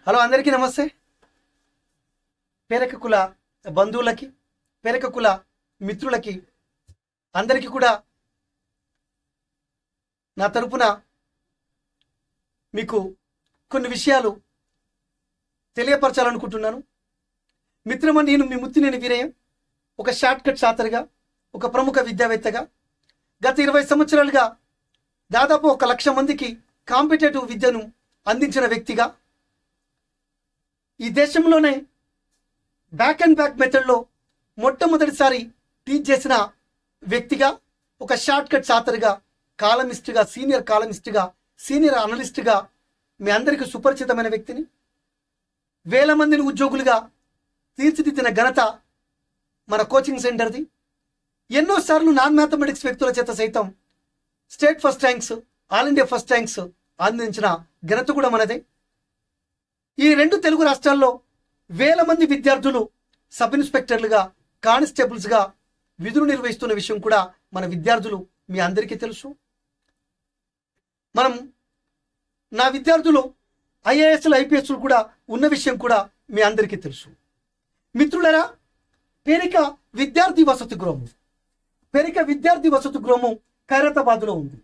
hello అందరికీ నమస్తే పేరక కుల బంధువులకి పేరక కుల మిత్రులకి అందరికీ కూడా నా తరపున మీకు కొన్ని విషయాలు తెలియపరచాలనుకుంటున్నాను మిత్రమా నేను మీ ముత్తినేని వీరయ్యం ఒక షార్ట్ కట్ షాతర్గా ఒక ప్రముఖ విద్యావేత్తగా గత ఇరవై సంవత్సరాలుగా దాదాపు ఒక లక్ష మందికి కాంపిటేటివ్ విద్యను అందించిన వ్యక్తిగా ఈ దేశంలోనే బ్యాక్ అండ్ బ్యాక్ మెథడ్లో మొట్టమొదటిసారి టీచ్ చేసిన వ్యక్తిగా ఒక షార్ట్ కట్ చాతరుగా కాలమిస్ట్గా సీనియర్ కాలమిస్ట్గా సీనియర్ అనలిస్ట్గా మీ అందరికీ సుపరిచితమైన వ్యక్తిని వేల మందిని ఉద్యోగులుగా తీర్చిదిద్దిన ఘనత మన కోచింగ్ సెంటర్ది ఎన్నోసార్లు నాన్ మ్యాథమెటిక్స్ వ్యక్తుల చేత సైతం state first ranks all India first ranks అందించిన ఘనత కూడా మనదే ఈ రెండు తెలుగు రాష్ట్రాల్లో వేల మంది విద్యార్థులు సబ్ ఇన్స్పెక్టర్లుగా కానిస్టేబుల్స్గా విధులు నిర్వహిస్తున్న విషయం కూడా మన విద్యార్థులు మీ అందరికీ తెలుసు మనం నా విద్యార్థులు ఐఏఎస్లు ఐపీఎస్లు కూడా ఉన్న విషయం కూడా మీ అందరికీ తెలుసు మిత్రులరా పేరిక విద్యార్థి వసతి గృహము పేరిక విద్యార్థి వసతి గృహము ఖైరతాబాద్లో ఉంది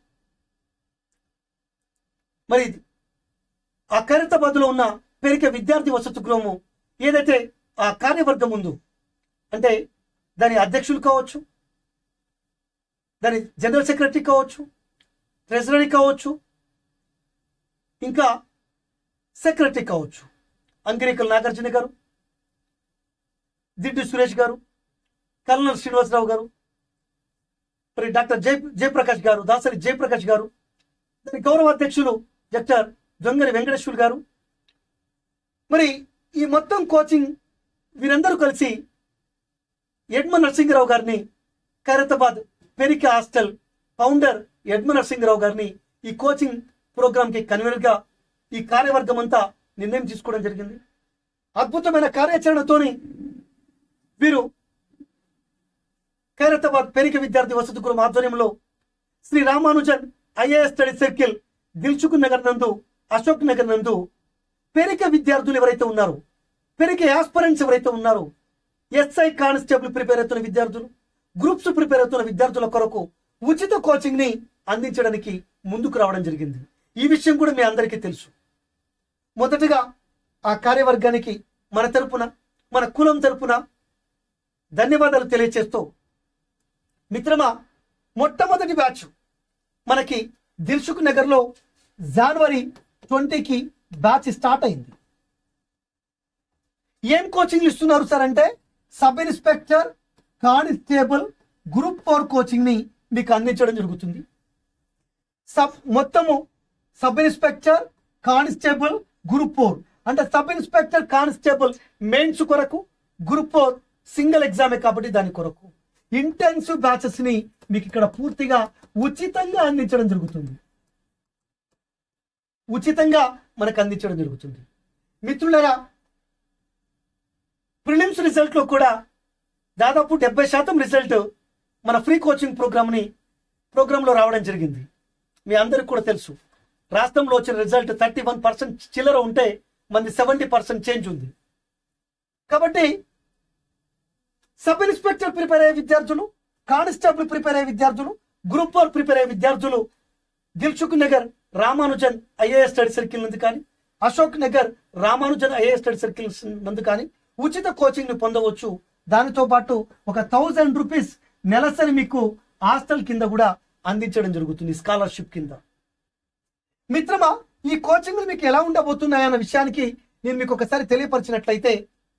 మరి ఆ ఖైరతాబాద్లో ఉన్న పేరిక విద్యార్థి వసతి గృహము ఏదైతే ఆ కార్యవర్గం ఉందో అంటే దాని అధ్యక్షులు కావచ్చు దాని జనరల్ సెక్రటరీ కావచ్చు ట్రెజరీ కావచ్చు ఇంకా సెక్రటరీ కావచ్చు అంకిరేకల్ నాగార్జున గారు దిడ్డు సురేష్ గారు కల్నల్ శ్రీనివాసరావు గారు మరి డాక్టర్ జయ జయప్రకాష్ గారు దాసరి జయప్రకాష్ గారు దాని గౌరవ అధ్యక్షులు డాక్టర్ దొంగరి వెంకటేశ్వర్ గారు మరి ఈ మొత్తం కోచింగ్ వీరందరూ కలిసి ఎడ్మ నరసింహరావు గారిని ఖైరతాబాద్ పెరిక హాస్టల్ ఫౌండర్ ఎడ్మ నరసింహరావు గారిని ఈ కోచింగ్ ప్రోగ్రామ్కి కన్వీనర్గా ఈ కార్యవర్గం అంతా నిర్ణయం తీసుకోవడం జరిగింది అద్భుతమైన కార్యాచరణతోని వీరు ఖైరతాబాద్ పెరిక విద్యార్థి వసతి గృహం ఆధ్వర్యంలో Sri Ramanujan IAS study circle Dilsukhnagar నందు అశోక్ నగర్ నందు పెరిక విద్యార్థులు ఎవరైతే ఉన్నారో పెరిక ఆస్పరెంట్స్ ఎవరైతే ఉన్నారో ఎస్ఐ కానిస్టేబుల్ ప్రిపేర్ అవుతున్న విద్యార్థులు గ్రూప్స్ ప్రిపేర్ అవుతున్న విద్యార్థుల కొరకు ఉచిత కోచింగ్ ని అందించడానికి ముందుకు రావడం జరిగింది ఈ విషయం కూడా మీ అందరికీ తెలుసు మొదటగా ఆ కార్యవర్గానికి మన తరపున మన కులం తరపున ధన్యవాదాలు తెలియచేస్తూ మిత్రమా మొట్టమొదటి బ్యాచ్ మనకి దిల్సుఖ్ నగర్లో జనవరి ట్వంటీకి బ్యాచ్ స్టార్ట్ అయింది ఏం కోచింగ్లు ఇస్తున్నారు సార్ అంటే sub inspector constable group four coaching ని మీకు అందించడం జరుగుతుంది సబ్ మొత్తము sub inspector constable group four అంటే సబ్ ఇన్స్పెక్టర్ కానిస్టేబుల్ మెయిన్స్ కొరకు గ్రూప్ ఫోర్ సింగిల్ ఎగ్జామే కాబట్టి దాని కొరకు ఇంటెన్సివ్ బ్యాచెస్ ని మీకు ఇక్కడ పూర్తిగా ఉచితంగా అందించడం జరుగుతుంది ఉచితంగా మనకు అందించడం జరుగుతుంది మిత్రులరా ప్రిలిమ్స్ రిజల్ట్ లో కూడా దాదాపు డెబ్బై శాతం రిజల్ట్ మన ఫ్రీ కోచింగ్ ప్రోగ్రామ్ ని ప్రోగ్రామ్ లో రావడం జరిగింది మీ అందరికి కూడా తెలుసు రాష్ట్రంలో వచ్చిన రిజల్ట్ థర్టీ వన్ పర్సెంట్ చిల్లర ఉంటే మంది సెవెంటీ పర్సెంట్ చేంజ్ ఉంది కాబట్టి సబ్ ఇన్స్పెక్టర్ ప్రిపేర్ అయ్యే విద్యార్థులు కానిస్టేబుల్ ప్రిపేర్ అయ్యే విద్యార్థులు గ్రూప్ ఫోర్ ప్రిపేర్ అయ్యే విద్యార్థులు Dilsukhnagar Ramanujan IAS study circle నందు కానీ Ashok Nagar Ramanujan IAS study circle నందు కానీ ఉచిత కోచింగ్ ని పొందవచ్చు దానితో పాటు ఒక థౌజండ్ రూపీస్ నెలసరి మీకు హాస్టల్ కింద కూడా అందించడం జరుగుతుంది స్కాలర్షిప్ కింద మిత్రమా ఈ కోచింగ్లు మీకు ఎలా ఉండబోతున్నాయన్న విషయానికి నేను మీకు ఒకసారి తెలియపరిచినట్లయితే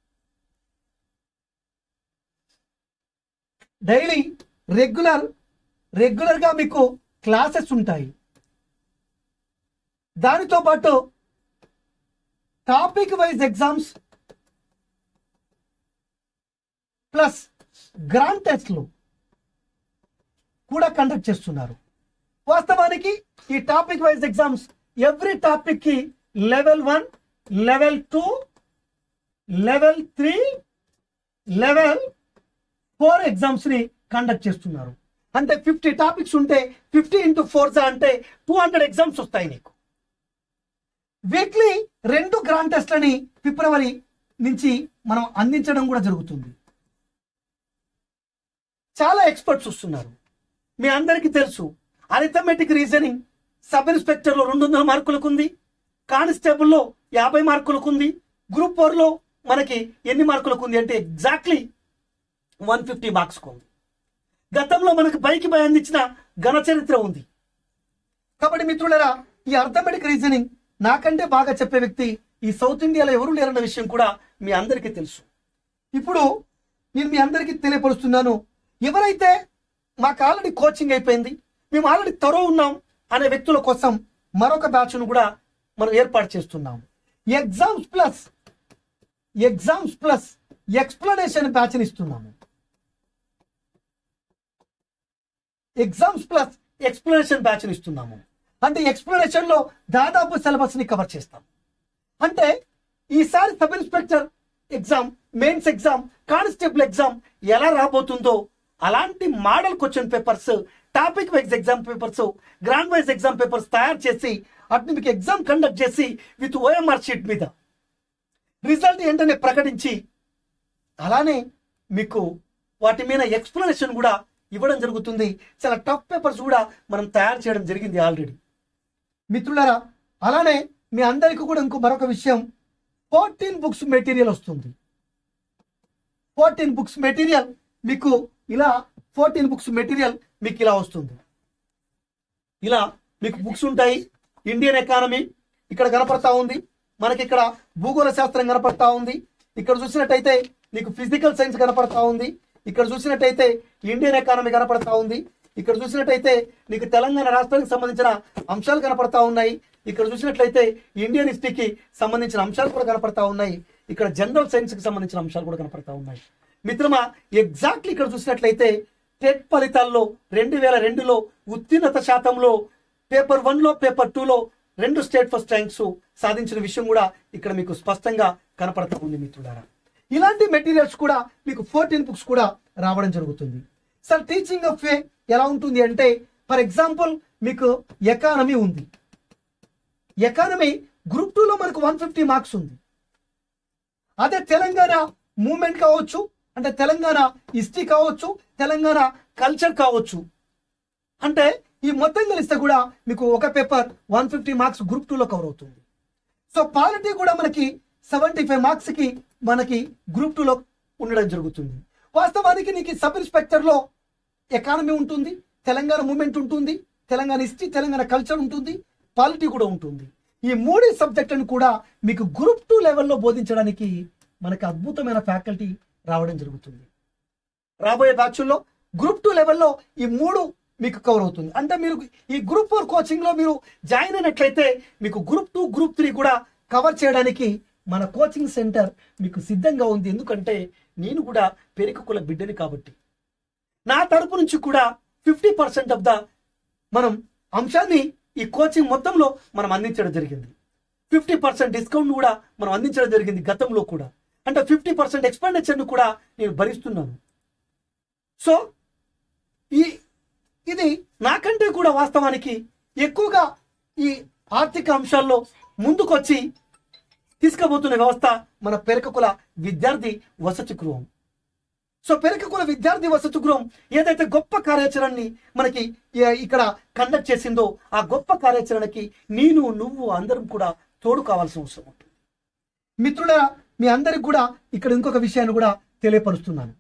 డైలీ రెగ్యులర్ రెగ్యులర్గా మీకు క్లాసెస్ ఉంటాయి దానితో పాటు topic wise exams plus grand టెస్ట్లు కూడా కండక్ట్ చేస్తున్నారు వాస్తవానికి ఈ topic wise exams every topic కి level one level two level three level four exams ని కండక్ట్ చేస్తున్నారు అంటే ఫిఫ్టీ టాపిక్స్ ఉంటే ఫిఫ్టీ ఇంటూ ఫోర్ అంటే టూ హండ్రెడ్ ఎగ్జామ్స్ వస్తాయి నీకు వీక్లీ రెండు గ్రాండ్ టెస్ట్లని ఫిబ్రవరి నుంచి మనం అందించడం కూడా జరుగుతుంది చాలా ఎక్స్పర్ట్స్ వస్తున్నారు మీ అందరికీ తెలుసు అరిథమెటిక్ రీజనింగ్ సబ్ ఇన్స్పెక్టర్లో రెండు వందల మార్కులకు ఉంది కానిస్టేబుల్లో యాభై మార్కులకు ఉంది గ్రూప్ ఫోర్లో మనకి ఎన్ని మార్కులకు ఉంది అంటే ఎగ్జాక్ట్లీ వన్ ఫిఫ్టీ మార్క్స్కు ఉంది గతంలో మనకు పైకి భయ అందించిన ఘన చరిత్ర ఉంది కాబట్టి మిత్రులరా ఈ అర్థమెటిక్ రీజనింగ్ నాకంటే బాగా చెప్పే వ్యక్తి ఈ సౌత్ ఇండియాలో ఎవరు లేరన్న విషయం కూడా మీ అందరికీ తెలుసు ఇప్పుడు నేను మీ అందరికీ తెలియపరుస్తున్నాను ఎవరైతే మాకు ఆల్రెడీ కోచింగ్ అయిపోయింది మేము ఆల్రెడీ త్వర ఉన్నాం అనే వ్యక్తుల కోసం మరొక బ్యాచ్ను కూడా మనం ఏర్పాటు చేస్తున్నాం exams plus exams plus explanation బ్యాచ్ని ఇస్తున్నాము ఎగ్జామ్స్ ప్లస్ ఎక్స్ప్లెనేషన్ బ్యాచ్ని ఇస్తున్నాము అంటే ఎక్స్ప్లెనేషన్ లో దాదాపు సిలబస్ ని కవర్ చేస్తాం అంటే ఈసారి sub inspector exam mains exam constable exam ఎలా రాబోతుందో అలాంటి model question papers topic wise exam papers grand wise exam papers తయారు చేసి అటు మీకు ఎగ్జామ్ కండక్ట్ చేసి విత్ ఓఎంఆర్ షీట్ మీద రిజల్ట్ ఏంటనే ప్రకటించి అలానే మీకు వాటి మీద ఎక్స్ప్లెనేషన్ కూడా ఇవ్వడం జరుగుతుంది చాలా టఫ్ పేపర్స్ కూడా మనం తయారు చేయడం జరిగింది ఆల్రెడీ మిత్రులారా అలానే మీ అందరికీ కూడా ఇంకో మరొక విషయం ఫోర్టీన్ బుక్స్ మెటీరియల్ వస్తుంది ఫోర్టీన్ బుక్స్ మెటీరియల్ మీకు ఇలా ఫోర్టీన్ బుక్స్ మెటీరియల్ మీకు ఇలా వస్తుంది ఇలా మీకు బుక్స్ ఉంటాయి ఇండియన్ ఎకానమీ ఇక్కడ కనపడతా ఉంది మనకి ఇక్కడ భూగోళ శాస్త్రం కనపడతా ఉంది ఇక్కడ చూసినట్టయితే నీకు ఫిజికల్ సైన్స్ కనపడతా ఉంది ఇక్కడ చూసినట్టయితే ఇండియన్ ఎకానమీ కనపడతా ఉంది ఇక్కడ చూసినట్టయితే నీకు తెలంగాణ రాష్ట్రానికి సంబంధించిన అంశాలు కనపడతా ఉన్నాయి ఇక్కడ చూసినట్లయితే ఇండియన్ హిస్టరీకి సంబంధించిన అంశాలు కూడా కనపడతా ఉన్నాయి ఇక్కడ జనరల్ సైన్స్ కి సంబంధించిన అంశాలు కూడా కనపడతా ఉన్నాయి మిత్రమా ఎగ్జాక్ట్లీ ఇక్కడ చూసినట్లయితే టెట్ ఫలితాల్లో రెండు వేల రెండులో ఉత్తీర్ణత శాతంలో పేపర్ వన్ లో పేపర్ టూ లో రెండు స్టేట్ ఫస్ట్ ర్యాంక్స్ సాధించిన విషయం కూడా ఇక్కడ మీకు స్పష్టంగా కనపడతా ఉంది మిత్రులారా ఇలాంటి మెటీరియల్స్ కూడా మీకు ఫోర్టీన్ బుక్స్ కూడా రావడం జరుగుతుంది సార్ టీచింగ్ ఆఫ్ వే ఎలా ఉంటుంది అంటే ఫర్ ఎగ్జాంపుల్ మీకు ఎకానమీ ఉంది ఎకానమీ గ్రూప్ టూలో మనకు వన్ ఫిఫ్టీ మార్క్స్ ఉంది అదే తెలంగాణ మూమెంట్ కావచ్చు అంటే తెలంగాణ హిస్టరీ కావచ్చు తెలంగాణ కల్చర్ కావచ్చు అంటే ఈ మొత్తం కలిస్తే కూడా మీకు ఒక paper one fifty marks group టూలో కవర్ అవుతుంది సో పాలిటీ కూడా మనకి సెవెంటీ ఫైవ్ మార్క్స్ కి మనకి గ్రూప్ టూలో ఉండడం జరుగుతుంది వాస్తవానికి నీకు సబ్ ఇన్స్పెక్టర్ లో ఎకానమీ ఉంటుంది తెలంగాణ మూమెంట్ ఉంటుంది తెలంగాణ హిస్టరీ తెలంగాణ కల్చర్ ఉంటుంది పాలిటీ కూడా ఉంటుంది ఈ మూడు సబ్జెక్టులను కూడా మీకు గ్రూప్ టూ లెవెల్లో బోధించడానికి మనకి అద్భుతమైన ఫ్యాకల్టీ రావడం జరుగుతుంది రాబోయే బ్యాచ్ల్లో గ్రూప్ టూ లెవెల్లో ఈ మూడు మీకు కవర్ అవుతుంది అంటే మీరు ఈ గ్రూప్ ఫోర్ కోచింగ్ లో మీరు జాయిన్ అయినట్లయితే మీకు గ్రూప్ టూ గ్రూప్ త్రీ కూడా కవర్ చేయడానికి మన కోచింగ్ సెంటర్ మీకు సిద్ధంగా ఉంది ఎందుకంటే నేను కూడా పెరికకుల బిడ్డని కాబట్టి నా తరపు నుంచి కూడా ఫిఫ్టీ పర్సెంట్ ఆఫ్ ద మనం అంశాన్ని ఈ కోచింగ్ మొత్తంలో మనం అందించడం జరిగింది ఫిఫ్టీ పర్సెంట్ డిస్కౌంట్ కూడా మనం అందించడం జరిగింది గతంలో కూడా అంటే ఫిఫ్టీ పర్సెంట్ ఎక్స్పెండిచర్ను కూడా నేను భరిస్తున్నాను సో ఈ ఇది నాకంటే కూడా వాస్తవానికి ఎక్కువగా ఈ ఆర్థిక అంశాల్లో ముందుకొచ్చి తీసుకుపోతున్న వ్యవస్థ మన పెరకకుల విద్యార్థి వసతి గృహం సో పెరకకుల విద్యార్థి వసతి గృహం ఏదైతే గొప్ప కార్యాచరణని మనకి ఈ- ఇక్కడ కండక్ట్ చేసిందో ఆ గొప్ప కార్యాచరణకి నేను నువ్వు అందరం కూడా తోడు కావాల్సిన అవసరం ఉంటుంది మిత్రుల మీ అందరికి కూడా ఇక్కడ ఇంకొక విషయాన్ని కూడా తెలియపరుస్తున్నాను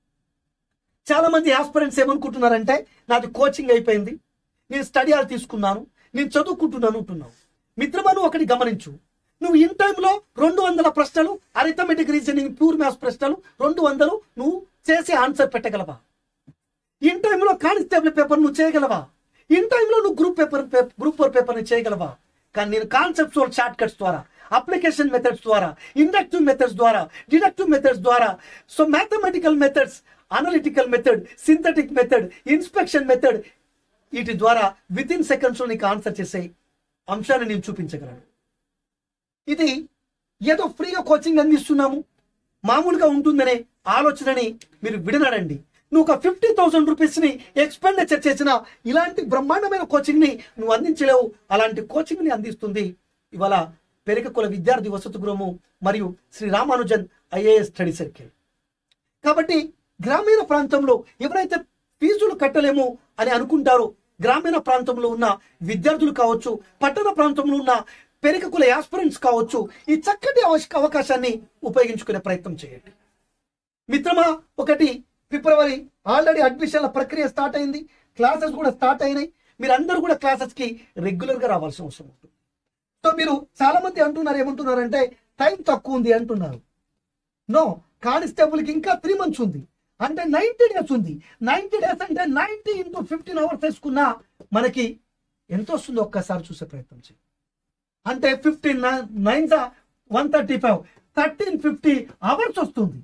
చాలా మంది ఆస్పిరెంట్స్ ఏమనుకుంటున్నారంటే నాది కోచింగ్ అయిపోయింది నేను స్టడీ హాల్ తీసుకున్నాను నేను చదువుకుంటున్నాను అంటున్నావు మిత్రమా నువ్వు ఒకటి గమనించు నువ్వు ఇన్ టైంలో రెండు వందల ప్రశ్నలు అరిథమెటిక్ రీజనింగ్ ప్యూర్ మ్యాథ్స్ ప్రశ్నలు రెండు వందలు నువ్వు చేసి ఆన్సర్ పెట్టగలవా ఇన్ టైంలో కానిస్టేబుల్ పేపర్ నువ్వు చేయగలవా ఇన్ టైంలో నువ్వు group paper group four paper చేయగలవా కానీ నేను కాన్సెప్చువల్ షార్ట్ కట్స్ ద్వారా అప్లికేషన్ మెథడ్స్ ద్వారా ఇండక్టివ్ మెథడ్స్ ద్వారా డిడక్టివ్ మెథడ్స్ ద్వారా so mathematical methods analytical method synthetic method inspection method వీటి ద్వారా విత్ ఇన్ సెకండ్స్ లో నీకు ఆన్సర్ చేసే అంశాన్ని నేను చూపించగలను ఇది ఏదో ఫ్రీగా కోచింగ్ అందిస్తున్నాము మామూలుగా ఉంటుందనే ఆలోచనని మీరు విడనాడండి నువ్వు ఒక ఫిఫ్టీ థౌసండ్ రూపీస్ని ఎక్స్పెండిచర్ చేసిన ఇలాంటి బ్రహ్మాండమైన కోచింగ్ని నువ్వు అందించలేవు అలాంటి కోచింగ్ని అందిస్తుంది ఇవాళ పెరిక కుల విద్యార్థి వసతి గృహము మరియు Sri Ramanujan IAS study circle కాబట్టి గ్రామీణ ప్రాంతంలో ఎవరైతే ఫీజులు కట్టలేము అని అనుకుంటారో గ్రామీణ ప్రాంతంలో ఉన్న విద్యార్థులు కావచ్చు పట్టణ ప్రాంతంలో ఉన్న పెరిక కుల యాస్పిరెంట్స్ కావచ్చు ఈ చక్కటి అవశ- అవకాశాన్ని ఉపయోగించుకునే ప్రయత్నం చేయండి మిత్రమా ఒకటి ఫిబ్రవరి ఆల్రెడీ అడ్మిషన్ల ప్రక్రియ స్టార్ట్ అయింది క్లాసెస్ కూడా స్టార్ట్ అయినాయి మీరు అందరూ కూడా క్లాసెస్ కి రెగ్యులర్ గా రావాల్సిన అవసరం ఉంటుంది సో మీరు చాలా మంది అంటున్నారు ఏమంటున్నారంటే టైం తక్కువ ఉంది అంటున్నారు నో కానిస్టేబుల్ కి ఇంకా త్రీ మంత్స్ ఉంది అంటే నైన్టీ డేస్ ఉంది నైన్టీ డేస్ అంటే నైన్టీ ఇంటూ ఫిఫ్టీన్ అవర్స్ వేసుకున్నా మనకి ఎంత వస్తుందో ఒక్కసారి చూసే ప్రయత్నం చేయి అంటే fifteen nine one thirty five thirteen fifty hours వస్తుంది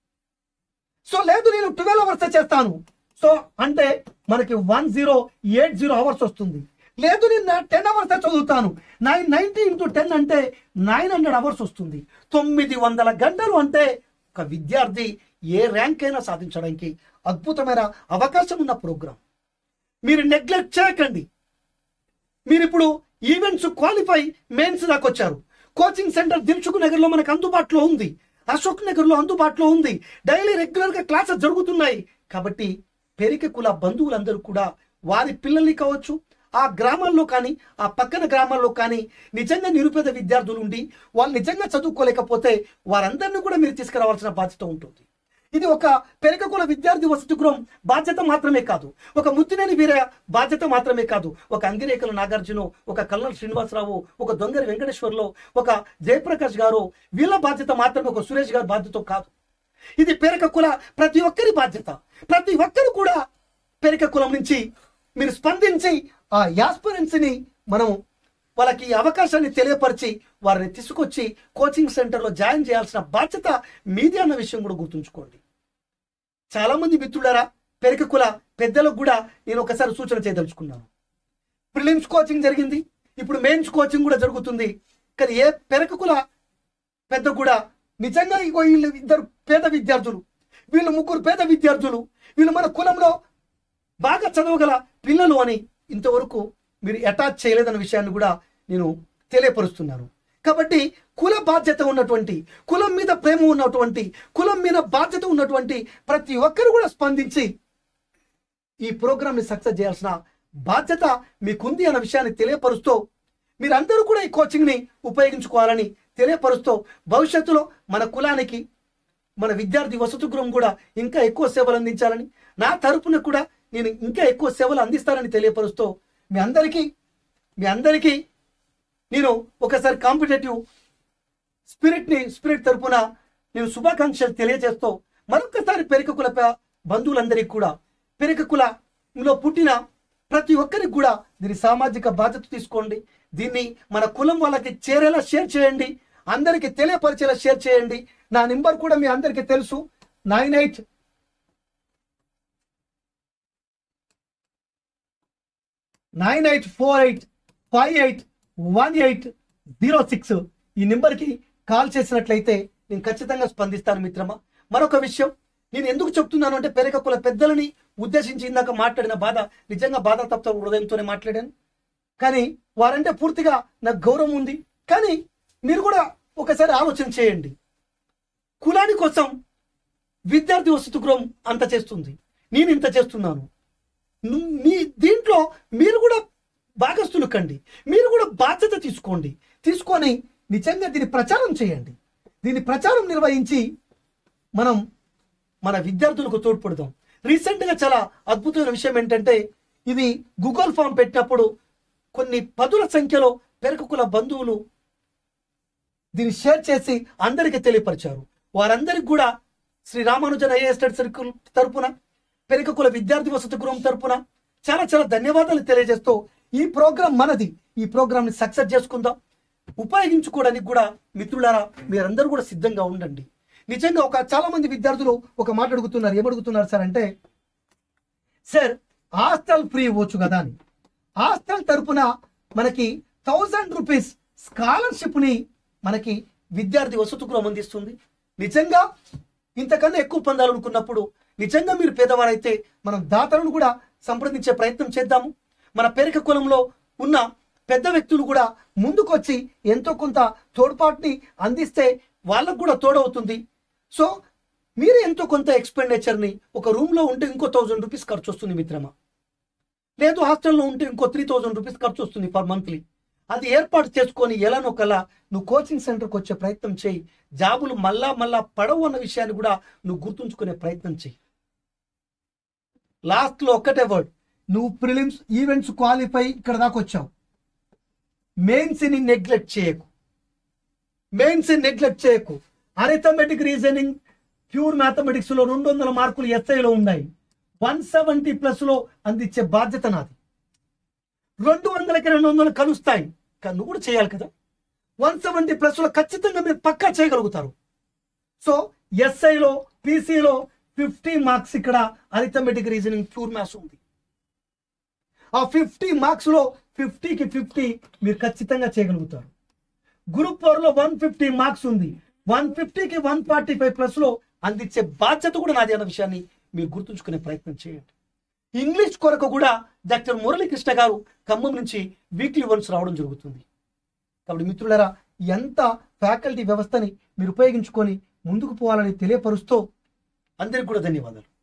సో లేదు నేను ట్వెల్వ్ అవర్స్ చేస్తాను సో అంటే మనకి one zero eight zero hours వస్తుంది లేదు నేను టెన్ అవర్స్ చదువుతాను నైన్ నైన్టీ ఇంటూ టెన్ అంటే నైన్ హండ్రెడ్ అవర్స్ వస్తుంది తొమ్మిది వందల గంటలు అంటే ఒక విద్యార్థి ఏ ర్యాంక్ అయినా సాధించడానికి అద్భుతమైన అవకాశం ఉన్న ప్రోగ్రాం మీరు నెగ్లెక్ట్ చేయకండి మీరు ఇప్పుడు ఈవెంట్స్ క్వాలిఫై మెయిన్స్ దాకా వచ్చారు కోచింగ్ సెంటర్ దిల్సుఖ్ నగర్ లో మనకు అందుబాటులో ఉంది అశోక్ నగర్ లో అందుబాటులో ఉంది డైలీ రెగ్యులర్ గా క్లాసెస్ జరుగుతున్నాయి కాబట్టి పెరిక కుల బంధువులందరూ కూడా వారి పిల్లల్ని కావచ్చు ఆ గ్రామాల్లో కానీ ఆ పక్కన గ్రామాల్లో కానీ నిజంగా నిరుపేద విద్యార్థులు ఉండి వాళ్ళు నిజంగా చదువుకోలేకపోతే వారందరినీ కూడా మీరు తీసుకురావాల్సిన బాధ్యత ఉంటుంది ఇది ఒక పెరకకుల విద్యార్థి వసతి గృహం బాధ్యత మాత్రమే కాదు ఒక ముత్తినేని వీర బాధ్యత మాత్రమే కాదు ఒక అంగిరేకల నాగార్జున ఒక కల్నల్ శ్రీనివాసరావు ఒక దొంగరి వెంకటేశ్వర్లో ఒక జయప్రకాష్ గారు వీళ్ళ బాధ్యత మాత్రమే ఒక సురేష్ గారి బాధ్యత కాదు ఇది పెరక కుల ప్రతి ఒక్కరి బాధ్యత ప్రతి ఒక్కరు కూడా పెరక కులం నుంచి మీరు స్పందించి ఆ యాస్పిరెన్స్ని మనం వాళ్ళకి ఈ అవకాశాన్ని తెలియపరిచి వారిని తీసుకొచ్చి కోచింగ్ సెంటర్లో జాయిన్ చేయాల్సిన బాధ్యత మీది అన్న విషయం కూడా గుర్తుంచుకోండి చాలా మంది మిత్రులారా పెరక కుల పెద్దలకు కూడా నేను ఒకసారి సూచన చేయదలుచుకున్నాను ప్రిలిమ్స్ కోచింగ్ జరిగింది ఇప్పుడు మెయిన్స్ కోచింగ్ కూడా జరుగుతుంది కానీ ఏ పెరక కుల పెద్ద కూడా నిజంగా ఇగో వీళ్ళు ఇద్దరు పేద విద్యార్థులు వీళ్ళు ముగ్గురు పేద విద్యార్థులు వీళ్ళు మన కులంలో బాగా చదవగల పిల్లలు అని ఇంతవరకు మీరు అటాచ్ చేయలేదన్న విషయాన్ని కూడా నేను తెలియపరుస్తున్నాను కాబట్టి కుల బాధ్యత ఉన్నటువంటి కులం మీద ప్రేమ ఉన్నటువంటి కులం మీద బాధ్యత ఉన్నటువంటి ప్రతి ఒక్కరు కూడా స్పందించి ఈ ప్రోగ్రామ్ని సక్సెస్ చేయాల్సిన బాధ్యత మీకుంది అన్న విషయాన్ని తెలియపరుస్తూ మీరందరూ కూడా ఈ కోచింగ్ని ఉపయోగించుకోవాలని తెలియపరుస్తూ భవిష్యత్తులో మన కులానికి మన విద్యార్థి వసతి గృహం కూడా ఇంకా ఎక్కువ సేవలు అందించాలని నా తరపున కూడా నేను ఇంకా ఎక్కువ సేవలు అందిస్తానని తెలియపరుస్తూ మీ అందరికీ మీ అందరికీ నేను ఒకసారి కాంపిటేటివ్ స్పిరిట్ని స్పిరిట్ తరపున నేను శుభాకాంక్షలు తెలియజేస్తూ మరొకసారి పెరికకుల ప- బంధువులందరికీ కూడా పెరికకులలో పుట్టిన ప్రతి ఒక్కరికి కూడా దీని సామాజిక బాధ్యత తీసుకోండి దీన్ని మన కులం వాళ్ళకి చేరేలా షేర్ చేయండి అందరికీ తెలియపరిచేలా షేర్ చేయండి నా నెంబర్ కూడా మీ అందరికీ తెలుసు nine eight nine eight four eight five eight one eight zero six ఈ నెంబర్కి కాల్ చేసినట్లయితే నేను ఖచ్చితంగా స్పందిస్తాను మిత్రమా మరొక విషయం నేను ఎందుకు చెప్తున్నాను అంటే పెరకకుల పెద్దలని ఉద్దేశించి ఇందాక మాట్లాడిన బాధ నిజంగా బాధ తప్ప హృదయంతోనే మాట్లాడాను కానీ వారంటే పూర్తిగా నాకు గౌరవం ఉంది కానీ మీరు కూడా ఒకసారి ఆలోచన చేయండి కులాని కోసం విద్యార్థి వసతి గృహం అంత చేస్తుంది నేను ఇంత చేస్తున్నాను ను- మీ దీంట్లో మీరు కూడా భాగస్థులు కండి మీరు కూడా బాధ్యత తీసుకోండి తీసుకొని నిజంగా దీని ప్రచారం చేయండి దీని ప్రచారం నిర్వహించి మనం మన విద్యార్థులకు తోడ్పడదాం రీసెంట్గా చాలా అద్భుతమైన విషయం ఏంటంటే ఇది గూగుల్ ఫామ్ పెట్టినప్పుడు కొన్ని పదుల సంఖ్యలో పెరకకుల బంధువులు దీన్ని షేర్ చేసి అందరికీ తెలియపరిచారు వారందరికి కూడా Sri Ramanujan IAS study circle తరపున పెరకకుల విద్యార్థి వసతి గృహం తరపున చాలా చాలా ధన్యవాదాలు తెలియజేస్తూ ఈ ప్రోగ్రాం మనది ఈ ప్రోగ్రామ్ ని సక్సెస్ చేసుకుందాం ఉపయోగించుకోవడానికి కూడా మిత్రులారా మీరందరూ కూడా సిద్ధంగా ఉండండి నిజంగా ఒక చాలా మంది విద్యార్థులు ఒక మాట అడుగుతున్నారు ఏమడుగుతున్నారు సార్ అంటే సార్ హాస్టల్ ఫ్రీ ఇవ్వచ్చు కదా అని హాస్టల్ తరపున మనకి థౌజండ్ రూపీస్ స్కాలర్షిప్ ని మనకి విద్యార్థి వసతి గృహం అందిస్తుంది నిజంగా ఇంతకన్నా ఎక్కువ పొందాలనుకున్నప్పుడు నిజంగా మీరు పేదవారైతే మనం దాతలను కూడా సంప్రదించే ప్రయత్నం చేద్దాము మన పేరిక కులంలో ఉన్న పెద్ద వ్యక్తులు కూడా ముందుకొచ్చి ఎంతో కొంత తోడ్పాటుని అందిస్తే వాళ్ళకు కూడా తోడవుతుంది సో మీరు ఎంతో కొంత ఎక్స్పెండిచర్ని ఒక రూమ్లో ఉంటే ఇంకో థౌజండ్ రూపీస్ ఖర్చు వస్తుంది మిత్రమా లేదు హాస్టల్లో ఉంటే ఇంకో త్రీ థౌజండ్ రూపీస్ ఖర్చు వస్తుంది పర్ మంత్లీ అది ఏర్పాటు చేసుకొని ఎలానొకలా నువ్వు కోచింగ్ సెంటర్కి వచ్చే ప్రయత్నం చేయి జాబులు మళ్ళా మళ్ళా పడవు అన్న విషయాన్ని కూడా నువ్వు గుర్తుంచుకునే ప్రయత్నం చేయి లాస్ట్లో ఒక్కటే వర్డ్ నువ్వు ప్రిలిమ్స్ ఈవెంట్స్ క్వాలిఫై ఇక్కడ దాకా వచ్చావు మెయిన్స్ని నెగ్లెక్ట్ చేయకు మెయిన్స్ నెగ్లెక్ట్ చేయకు అరిథమెటిక్ రీజనింగ్ ప్యూర్ మ్యాథమెటిక్స్ లో రెండు వందల మార్కులు ఎస్ఐలో ఉన్నాయి వన్ సెవెంటీ ప్లస్ లో అందించే బాధ్యత నాది రెండు వందలకి రెండు వందలు కలుస్తాయి కానీ నువ్వు కూడా చేయాలి కదా వన్ సెవెంటీ ప్లస్ లో ఖచ్చితంగా మీరు పక్కా చేయగలుగుతారు సో ఎస్ఐలో పీసీలో ఫిఫ్టీ మార్క్స్ ఇక్కడ అరిథమెటిక్ రీజనింగ్ ప్యూర్ మ్యాథ్స్ ఉంది ఆ ఫిఫ్టీ మార్క్స్ లో ఫిఫ్టీకి ఫిఫ్టీ మీరు ఖచ్చితంగా చేయగలుగుతారు గ్రూప్ ఫోర్ లో వన్ ఫిఫ్టీ మార్క్స్ ఉంది వన్ ఫిఫ్టీకి వన్ ఫార్టీ ఫైవ్ ప్లస్ లో అందించే బాధ్యత కూడా నాది అన్న విషయాన్ని మీరు గుర్తుంచుకునే ప్రయత్నం చేయండి ఇంగ్లీష్ కొరకు కూడా డాక్టర్ మురళీకృష్ణ గారు ఖమ్మం నుంచి వీక్లీ వన్స్ రావడం జరుగుతుంది కాబట్టి మిత్రులారా ఎంత ఫ్యాకల్టీ వ్యవస్థని మీరు ఉపయోగించుకొని ముందుకు పోవాలని తెలియపరుస్తూ అందరికి కూడా ధన్యవాదాలు